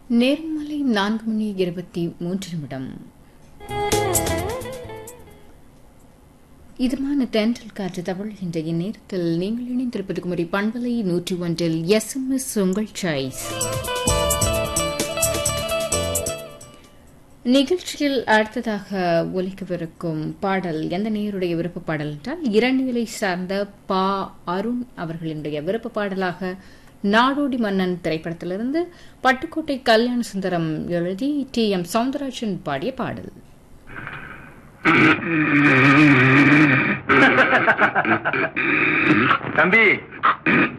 நேர்மலை நான்கு மணி இருபத்தி மூன்று நிமிடம் இதமான டென்டல் காற்று தவழ்கின்ற இந்நேரத்தில் நீங்கள் இணைந்திருப்பது குமரி பண்பலை நூற்றி ஒன்றில் எஸ்எம்எஸ் உங்கள் சாய்ஸ் நிகழ்ச்சியில் அடுத்ததாக ஒலிக்கவிருக்கும் பாடல் எந்த நேருடைய விருப்ப பாடல் என்றால் இரணியலை சார்ந்த பா அருண் அவர்களினுடைய விருப்ப பாடலாக நாடோடி மன்னன் திரைப்படத்திலிருந்து பட்டுக்கோட்டை கல்யாண சுந்தரம் எழுதி டி எம் சவுந்தரராஜன் பாடிய பாடல் தம்பி